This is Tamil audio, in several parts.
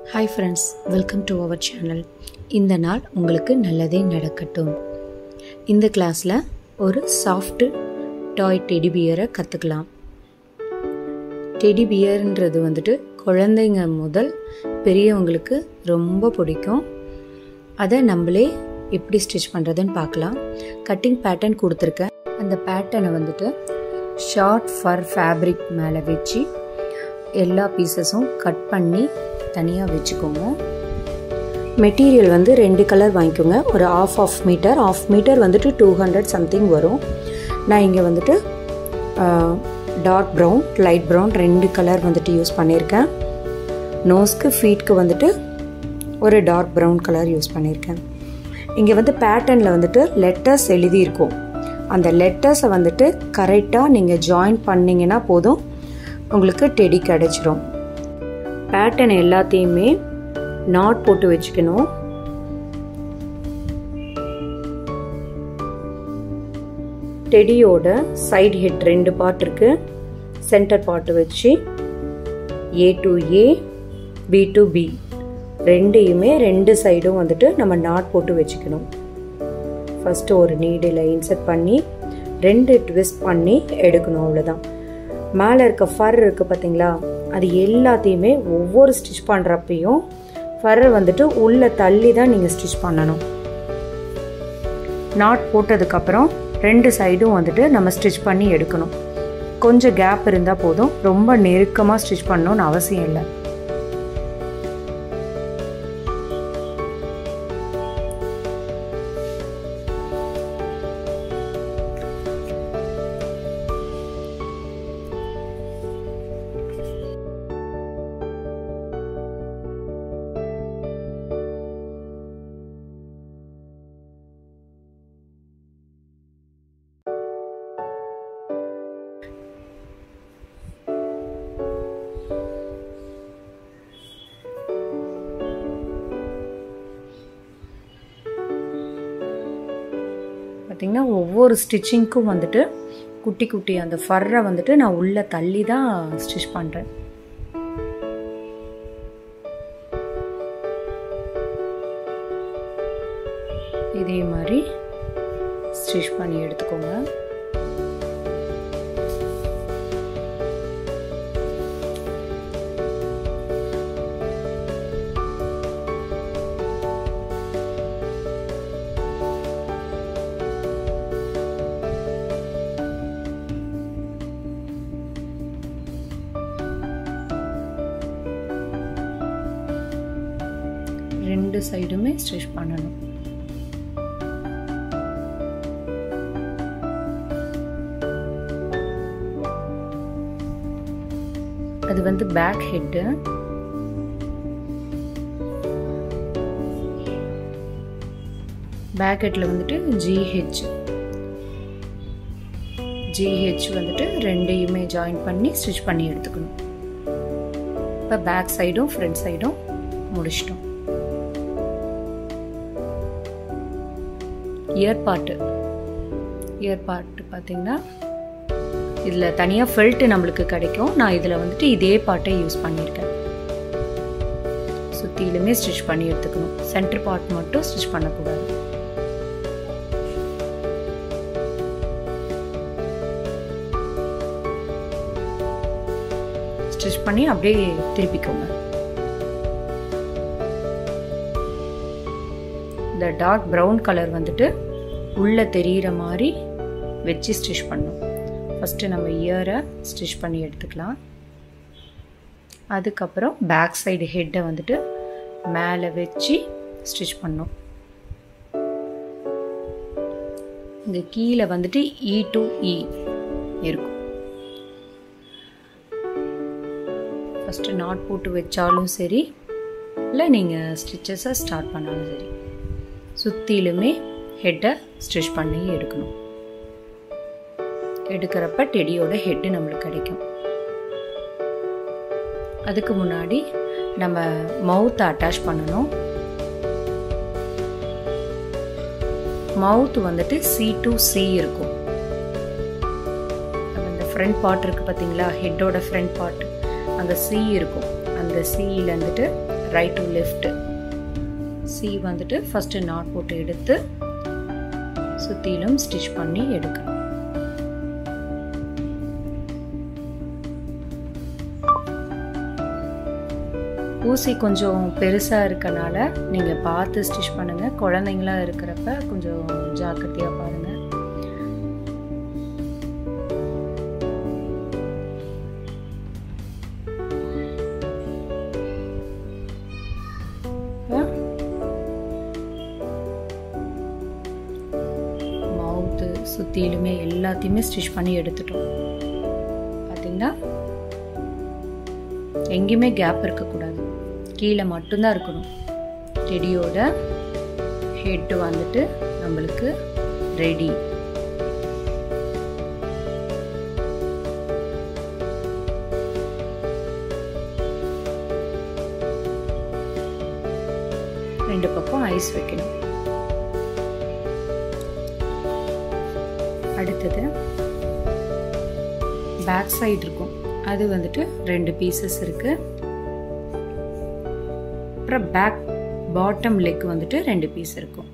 hi friends welcome to our channel இந்த நாள் உங்களுக்கு நல்லதே நடக்கட்டும் இந்த கிளாஸில் ஒரு சாஃப்ட் டாய் டெடி பியரை கற்றுக்கலாம் டெடி பியர்ன்றது வந்துட்டு குழந்தைங்க முதல் பெரியவங்களுக்கு ரொம்ப பிடிக்கும் அதை நம்மளே எப்படி ஸ்டிச் பண்ணுறதுன்னு பார்க்கலாம் கட்டிங் பேட்டர்ன் கொடுத்துருக்கேன் அந்த பேட்டர்னை வந்துட்டு ஷார்ட் ஃபர் ஃபேப்ரிக் மேலே வச்சு எல்லா பீசஸும் கட் பண்ணி தனியாக வச்சுக்கோங்க மெட்டீரியல் வந்து ரெண்டு கலர் வாங்கிக்கோங்க ஒரு half half metre half metre வந்துட்டு டூ ஹண்ட்ரட் சம்திங் வரும் நான் இங்கே வந்துட்டு டார்க் ப்ரௌன் லைட் ப்ரௌன் ரெண்டு கலர் வந்துட்டு யூஸ் பண்ணியிருக்கேன் நோஸ்க்கு ஃபீட்க்கு வந்துட்டு ஒரு டார்க் ப்ரௌன் கலர் யூஸ் பண்ணியிருக்கேன் இங்கே வந்து பேட்டர்னில் வந்துட்டு லெட்டர்ஸ் எழுதியிருக்கும் அந்த லெட்டர்ஸை வந்துட்டு கரெக்டாக நீங்கள் ஜாயின் பண்ணிங்கன்னா போதும் உங்களுக்கு டெடி கிடச்சிரும் பேட்டர்ன் எல்லாத்தையுமே நாட் போட்டு வச்சுக்கணும் டெடியோட சைடு ஹெட் ரெண்டு பார்ட் இருக்கு சென்டர் பார்ட் வச்சு A to A B to B ரெண்டையுமே ரெண்டு சைடும் வந்துட்டு நம்ம நாட் போட்டு வச்சுக்கணும் ஃபஸ்ட்டு ஒரு நீடில் இன்சர்ட் பண்ணி ரெண்டு ட்விஸ்ட் பண்ணி எடுக்கணும் அவ்வளோதான் மேலே இருக்க ஃபர் இருக்குது பார்த்தீங்களா அது எல்லாத்தையுமே ஒவ்வொரு ஸ்டிச் பண்ணுறப்பையும் ஃபர்ரை வந்துட்டு உள்ளே தள்ளி தான் நீங்கள் ஸ்டிச் பண்ணணும் நாட் போட்டதுக்கப்புறம் ரெண்டு சைடும் வந்துட்டு நம்ம ஸ்டிச் பண்ணி எடுக்கணும் கொஞ்சம் கேப் இருந்தால் போதும் ரொம்ப நெருக்கமாக ஸ்டிச் பண்ணணும்னு அவசியம் இல்லை பார்த்திங்கன்னா ஒவ்வொரு ஸ்டிச்சிங்க்கும் வந்துட்டு குட்டி குட்டி அந்த ஃபர்ரை வந்துட்டு நான் உள்ளே தள்ளி தான் ஸ்டிச் பண்ணுறேன் இதே மாதிரி ஸ்டிச் பண்ணி எடுத்துக்கோங்க ரெண்டு சைடுமே ஸ்டிச் பண்ணணும் அது வந்து பேக் ஹெட்டு பேக் ஹெட்டில் வந்துட்டு ஜிஹெச் ஜிஹெச் வந்துட்டு ரெண்டையுமே ஜாயின் பண்ணி ஸ்டிச் பண்ணி எடுத்துக்கணும் இப்போ பேக் சைடும் ஃப்ரண்ட் சைடும் முடிச்சிட்டோம் இயர் பாட்டு இயர் பாட்டு பார்த்தீங்கன்னா இதில் தனியாக ஃபெல்ட்டு நம்மளுக்கு கிடைக்கும் நான் இதில் வந்துட்டு இதே பாட்டை யூஸ் பண்ணியிருக்கேன் சுற்றிலுமே ஸ்டிச் பண்ணி எடுத்துக்கணும் சென்டர் பார்ட் மட்டும் ஸ்டிச் பண்ணக்கூடாது ஸ்டிச் பண்ணி அப்படியே திருப்பிக்கோங்க இந்த டார்க் ப்ரௌன் கலர் வந்துட்டு உள்ளே தெரிகிற மாதிரி வச்சு ஸ்டிச் பண்ணும் ஃபஸ்ட்டு நம்ம இயரை ஸ்டிச் பண்ணி எடுத்துக்கலாம் அதுக்கப்புறம் பேக் சைடு ஹெட்டை வந்துட்டு மேலே வச்சு ஸ்டிச் பண்ணும் இங்கே கீழே வந்துட்டு இ டு இ இருக்கும் ஃபஸ்ட்டு நாட் போட்டு வச்சாலும் சரி இல்லை நீங்கள் ஸ்டிச்சஸை ஸ்டார்ட் பண்ணாலும் சரி சுற்றிலுமே ஹெட்டை ஸ்டிச் பண்ணி எடுக்கணும் எடுக்கிறப்ப டெடியோட ஹெட்டு நம்மளுக்கு கிடைக்கும் அதுக்கு முன்னாடி நம்ம மவுத்தை அட்டாச் பண்ணணும் மவுத் வந்துட்டு சி டு சி இருக்கும் இந்த ஃப்ரண்ட் பார்ட் இருக்குது பார்த்தீங்களா ஹெட்டோட ஃப்ரண்ட் பார்ட் அங்கே சி இருக்கும் அந்த சியில் வந்துட்டு ரைட் டு லெஃப்ட் சி வந்துட்டு ஃபஸ்ட்டு நாட் போட்டு எடுத்து சுற்றிலும் ஸ்டிச் பண்ணி எடுக்கணும் ஊசி கொஞ்சம் பெருசாக இருக்கனால நீங்கள் பார்த்து ஸ்டிச் பண்ணுங்கள் குழந்தைங்களாம் இருக்கிறப்ப கொஞ்சம் ஜாக்கிரதையாக பாருங்கள் மவுத்து சுற்றிலுமே எல்லாத்தையுமே ஸ்டிச் பண்ணி எடுத்துட்டோம் பார்த்தீங்கன்னா எங்கேயுமே கேப் இருக்கக்கூடாது கீழே மட்டும்தான் இருக்கணும் டெடியோட ஹெட்டு வந்துட்டு நம்மளுக்கு ரெடி ரெண்டு பக்கம் ஐஸ் வைக்கணும் அடுத்தது பேக் சைடு இருக்கும் அது வந்துட்டு ரெண்டு பீசஸ் இருக்கு அப்புறம் பேக் பாட்டம் லெக் வந்துட்டு ரெண்டு பீஸ் இருக்கும்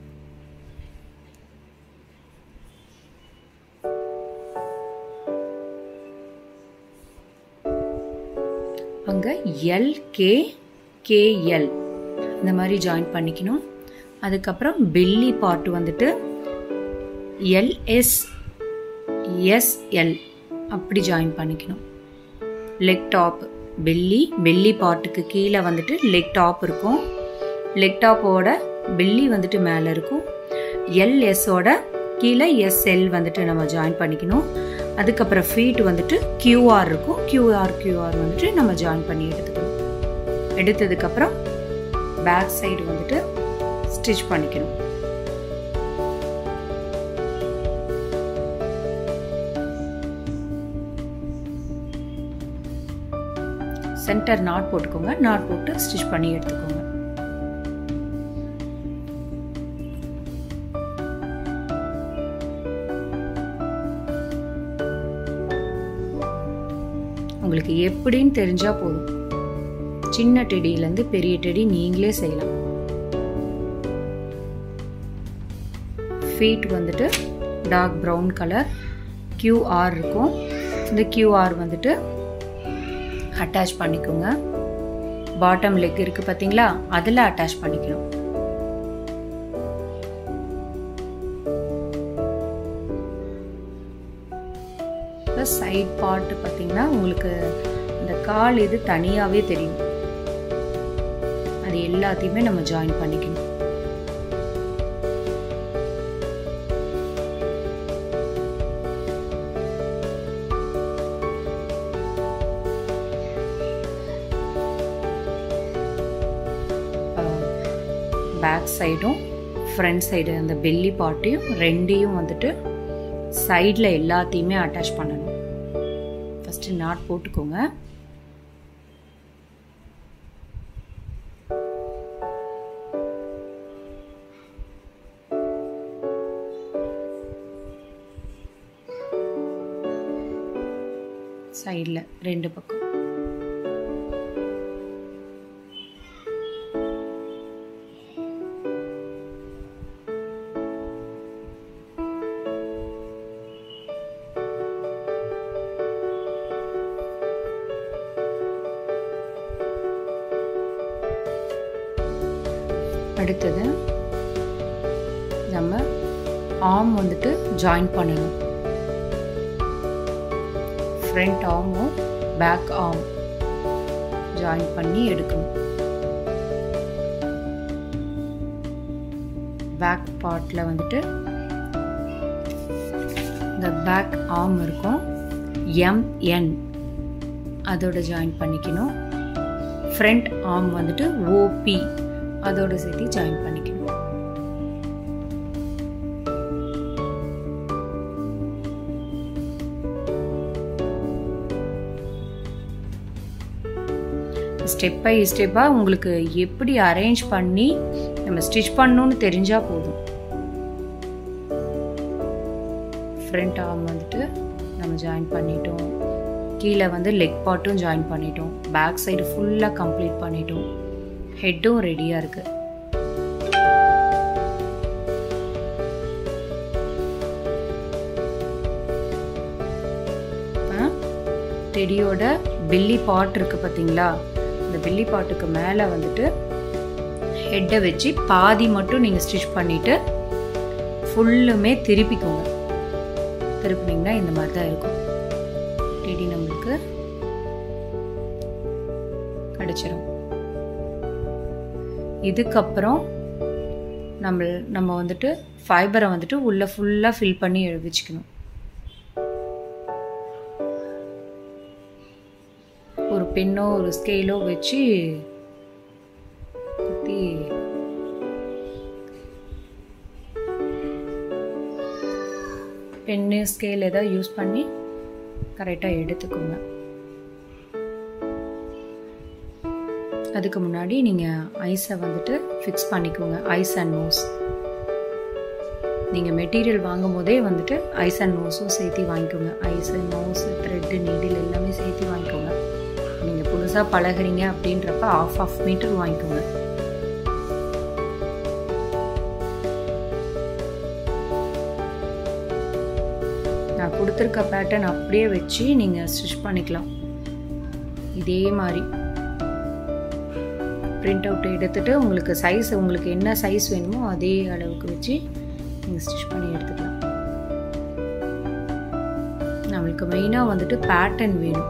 அங்க எல் கே கேஎல் இந்த மாதிரி ஜாயின் பண்ணிக்கணும் அதுக்கப்புறம் பெல்லி பார்ட் வந்துட்டு எல்எஸ் எஸ்எல் அப்படி ஜாயின் பண்ணிக்கணும் லெக் டாப் பெல்லி பெல்லி பார்ட்டுக்கு கீழே வந்துட்டு லெக் டாப் இருக்கும் லெக் டாப்போட பெல்லி வந்துட்டு மேலே இருக்கும் எல்எஸோட கீழே எஸ்எல் வந்துட்டு நம்ம ஜாயின் பண்ணிக்கணும் அதுக்கப்புறம் ஃபீட் வந்துட்டு கியூஆர் இருக்கும் கியூஆர் கியூஆர் வந்துட்டு நம்ம ஜாயின் பண்ணி எடுத்துக்கணும் எடுத்ததுக்கப்புறம் பேக் சைடு வந்துட்டு ஸ்டிச் பண்ணிக்கணும் சென்டர் நாட் போட்டுக்கோங்க நாட் போட்டு ஸ்டிச் பண்ணி எடுத்துக்கோங்க உங்களுக்கு எப்படின்னு தெரிஞ்சா போதும் சின்ன டெடியிலேருந்து பெரிய டெடி நீங்களே செய்யலாம் ஃபீட் வந்துட்டு டார்க் ப்ரௌன் கலர் கியூஆர் இருக்கும் இந்த கியூஆர் வந்துட்டு அட்டாச் பண்ணிக்கோங்க பாட்டம் லெக் இருக்கு பார்த்தீங்களா அதில் அட்டாச் பண்ணிக்கணும் சைட் பார்ட் பார்த்தீங்கன்னா உங்களுக்கு இந்த கால் இது தனியாகவே தெரியும் அது எல்லாத்தையுமே நம்ம ஜாயின் பண்ணிக்கணும் பேக் சைடும் ஃப்ரண்ட் சைடு அந்த பெல்லி பார்ட்டையும் ரெண்டையும் வந்துட்டு சைடில் எல்லாத்தையுமே அட்டாச் பண்ணணும் ஃபஸ்ட்டு நாட் போட்டுக்கோங்க சைடில் ரெண்டு பக்கம் அடுத்தது நம்ம ஆர்ம் வந்துட்டு ஜாயின் பண்ணணும் ஃப்ரண்ட் ஆர்மும் பேக் ஆர்ம் ஜாயின் பண்ணி எடுக்கணும் பேக் பார்ட்டில் வந்துட்டு இந்த பேக் ஆர்ம் இருக்கும் எம்என் அதோட ஜாயின் பண்ணிக்கணும் ஃப்ரண்ட் ஆர்ம் வந்துட்டு ஓபி அதோட சேர்த்து ஜாயின் பண்ணிக்கணும் ஸ்டெப் பை ஸ்டெப்பாக உங்களுக்கு எப்படி அரேஞ்ச் பண்ணி நம்ம ஸ்டிச் பண்ணணும்னு தெரிஞ்சால் போதும் ஃப்ரண்ட் ஆர்ம் வந்துட்டு நம்ம ஜாயின் பண்ணிட்டோம் கீழே வந்து லெக் பார்ட்டும் ஜாயின் பண்ணிட்டோம் பேக் சைடு ஃபுல்லாக கம்ப்ளீட் பண்ணிட்டோம் ஹெட்டும் ரெடியாக இருக்குது டெடியோட பெல்லி பாட் இருக்குது பார்த்தீங்களா இந்த பெல்லி பாட்டுக்கு மேலே வந்துட்டு ஹெட்டை வச்சு பாதி மட்டும் நீங்கள் ஸ்டிச் பண்ணிவிட்டு ஃபுல்லுமே திருப்பிக்கோங்க திருப்பினீங்கன்னா இந்த மாதிரி தான் இருக்கும் டெடி நம்மளுக்கு கிடச்சிரும் இதுக்கப்புறம் நம்ம நம்ம வந்துட்டு ஃபைபரை வந்துட்டு உள்ளே ஃபுல்லாக ஃபில் பண்ணி வச்சுக்கணும் ஒரு பெண்ணோ ஒரு ஸ்கேலோ வச்சு குத்தி பென்னு ஸ்கேல் ஏதாவது யூஸ் பண்ணி கரெக்டாக எடுத்துக்கோங்க அதுக்கு முன்னாடி நீங்கள் ஐஸை வந்துட்டு ஃபிக்ஸ் பண்ணிக்கோங்க ஐஸ் அண்ட் நோஸ் நீங்கள் மெட்டீரியல் வாங்கும் போதே வந்துட்டு ஐஸ் அண்ட் நோஸும் சேர்த்து வாங்கிக்கோங்க ஐஸ் நோஸ் த்ரெட்டு நீடில் எல்லாமே சேர்த்து வாங்கிக்கோங்க நீங்கள் புதுசாக பழகுறீங்க அப்படின்றப்ப ஆஃப் ஆஃப் மீட்டர் வாங்கிக்கோங்க நான் கொடுத்துருக்க பேட்டர்ன் அப்படியே வச்சு நீங்கள் ஸ்டிச் பண்ணிக்கலாம் இதே மாதிரி பிரிண்ட் அவுட் எடுத்துகிட்டு உங்களுக்கு சைஸ் உங்களுக்கு என்ன சைஸ் வேணுமோ அதே அளவுக்கு வச்சு நீங்கள் ஸ்டிச் பண்ணி எடுத்துக்கலாம் நம்மளுக்கு மெயினாக வந்துட்டு பேட்டர்ன் வேணும்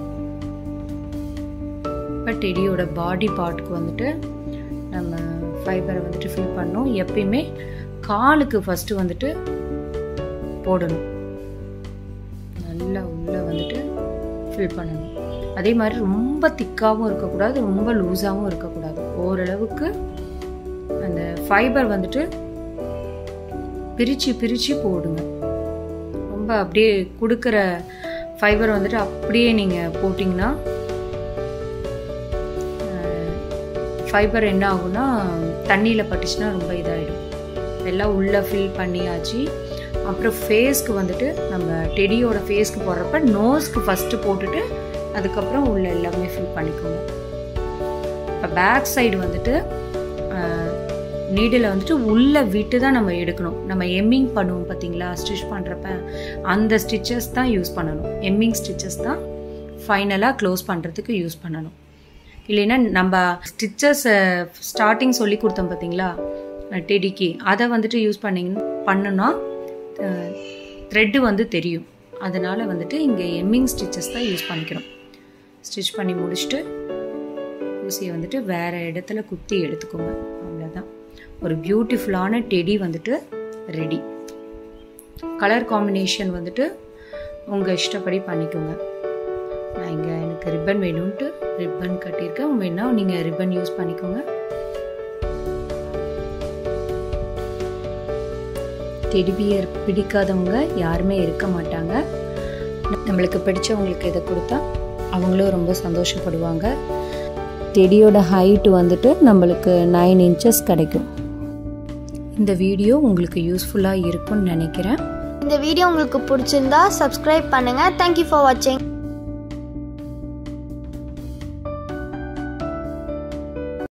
இப்போ டெடியோட பாடி பார்ட்டுக்கு வந்துட்டு நம்ம ஃபைபரை வந்துட்டு ஃபில் பண்ணோம் எப்பயுமே காலுக்கு ஃபஸ்ட்டு வந்துட்டு போடணும் நல்லா உள்ளே வந்துட்டு ஃபில் பண்ணணும் அதே மாதிரி ரொம்ப திக்காகவும் இருக்கக்கூடாது ரொம்ப லூஸாகவும் இருக்கக்கூடாது ஓரளவுக்கு அந்த ஃபைபர் வந்துட்டு பிரித்து பிரித்து போடுங்க ரொம்ப அப்படியே கொடுக்குற ஃபைபர் வந்துட்டு அப்படியே நீங்கள் போட்டிங்கன்னா ஃபைபர் என்ன ஆகும்னா தண்ணியில் பட்டுச்சுன்னா ரொம்ப இதாகிடும் எல்லாம் உள்ளே ஃபில் பண்ணியாச்சு அப்புறம் ஃபேஸ்க்கு வந்துட்டு நம்ம டெடியோட ஃபேஸ்க்கு போடுறப்ப நோஸ்க்கு ஃபஸ்ட்டு போட்டுட்டு அதுக்கப்புறம் உள்ள எல்லாமே ஃபில் பண்ணிக்கோங்க இப்போ பேக் சைடு வந்துட்டு நீடில் வந்துட்டு உள்ளே விட்டு தான் நம்ம எடுக்கணும் நம்ம எம்மிங் பண்ணுவோம் பார்த்தீங்களா ஸ்டிச் பண்ணுறப்ப அந்த ஸ்டிச்சஸ் தான் யூஸ் பண்ணணும் எம்மிங் ஸ்டிச்சஸ் தான் ஃபைனலாக க்ளோஸ் பண்ணுறதுக்கு யூஸ் பண்ணணும் இல்லைன்னா நம்ம ஸ்டிச்சஸ் ஸ்டார்டிங் சொல்லி கொடுத்தோம் பார்த்தீங்களா டெடிக்கு அதை வந்துட்டு யூஸ் பண்ணிங்க பண்ணுனா த்ரெட்டு வந்து தெரியும் அதனால் வந்துட்டு இங்கே எம்மிங் ஸ்டிச்சஸ் தான் யூஸ் பண்ணிக்கணும் ஸ்டிச் பண்ணி முடிச்சுட்டு ஊசியை வந்துட்டு வேறு இடத்துல குத்தி எடுத்துக்கோங்க அவ்வளோதான் ஒரு பியூட்டிஃபுல்லான டெடி வந்துட்டு ரெடி கலர் காம்பினேஷன் வந்துட்டு உங்கள் இஷ்டப்படி பண்ணிக்கோங்க நான் இங்கே எனக்கு ரிப்பன் வேணும்ன்ட்டு ரிப்பன் கட்டியிருக்கேன் வேணா நீங்கள் ரிப்பன் யூஸ் பண்ணிக்கோங்க டெடிபியர் பிடிக்காதவங்க யாருமே இருக்க மாட்டாங்க நம்மளுக்கு பிடிச்சவங்களுக்கு இதை கொடுத்தா அவங்களும் ரொம்ப சந்தோஷப்படுவாங்க டெடியோட ஹைட் வந்துட்டு நம்மளுக்கு நைன் இன்ச்சஸ் கிடைக்கும் இந்த வீடியோ உங்களுக்கு யூஸ்ஃபுல்லாக இருக்கும்னு நினைக்கிறேன் இந்த வீடியோ உங்களுக்கு பிடிச்சிருந்தா சப்ஸ்கிரைப் பண்ணுங்கள் தேங்க்யூ ஃபார் வாட்சிங்